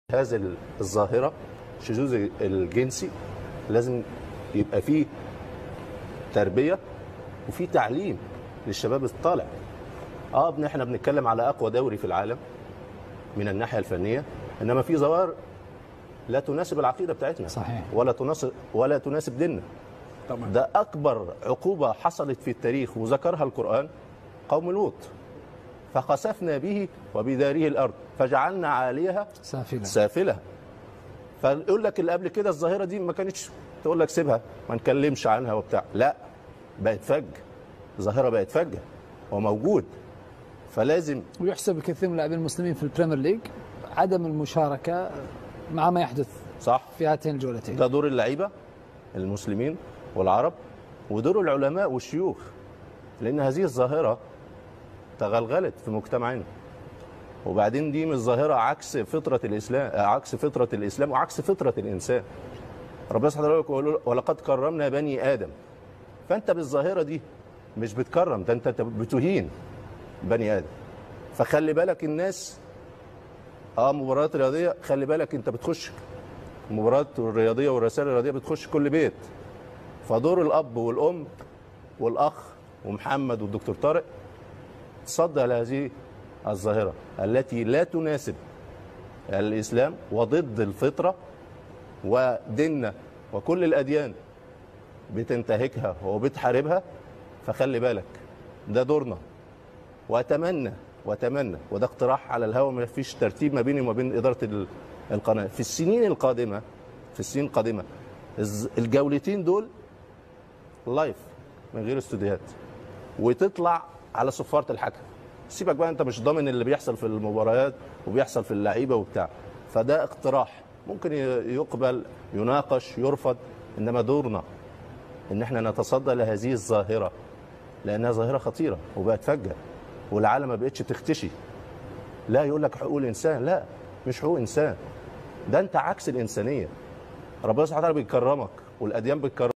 هذه الظاهرة الشذوذ الجنسي لازم يبقى فيه تربية وفي تعليم للشباب الطالع اه ابن احنا بنتكلم على اقوى دوري في العالم من الناحية الفنية انما في ظواهر لا تناسب العقيدة بتاعتنا صحيح. ولا تناسب ولا تناسب ديننا طبعا ده اكبر عقوبة حصلت في التاريخ وذكرها القرآن قوم لوط فخسفنا به وبداره الارض فجعلنا عاليها سافلة سافله فيقول لك اللي قبل كده الظاهره دي ما كانتش تقول لك سيبها ما نتكلمش عنها وبتاع لا بقت فج ظاهره بقت فجه وموجود فلازم ويحسب كثير من اللاعبين المسلمين في البريمير ليج عدم المشاركة مع ما يحدث صح في هاتين الجولتين ده دور اللعيبه المسلمين والعرب ودور العلماء والشيوخ لان هذه الظاهره تغلغلت في مجتمعنا وبعدين دي مش ظاهره عكس فطره الاسلام عكس فطره الاسلام وعكس فطره الانسان ربنا سبحانه وتعالى يقول ولقد كرمنا بني ادم فانت بالظاهره دي مش بتكرم ده انت بتهين بني ادم فخلي بالك الناس اه مباريات رياضيه خلي بالك انت بتخش المباريات الرياضيه والرسائل الرياضيه بتخش كل بيت فدور الاب والام والاخ ومحمد والدكتور طارق تصدى لهذه الظاهره التي لا تناسب الاسلام وضد الفطره وديننا وكل الاديان بتنتهكها وبتحاربها فخلي بالك ده دورنا واتمنى واتمنى وده اقتراح على الهواء ما فيش ترتيب ما بيني وما بين اداره ال- القناه في السنين القادمه في السنين القادمه الز- الجولتين دول لايف من غير استوديوهات وتطلع على صفاره الحكم سيبك بقى انت مش ضامن اللي بيحصل في المباريات وبيحصل في اللعيبه وبتاع فده اقتراح ممكن ي- يقبل يناقش يرفض انما دورنا ان احنا نتصدى لهذه الظاهره لانها ظاهره خطيره وبقت فجه والعالم ما بقتش تختشي لا يقول لك حقوق الانسان لا مش حقوق انسان ده انت عكس الانسانيه ربنا سبحانه وتعالى بيكرمك والاديان بتكرمك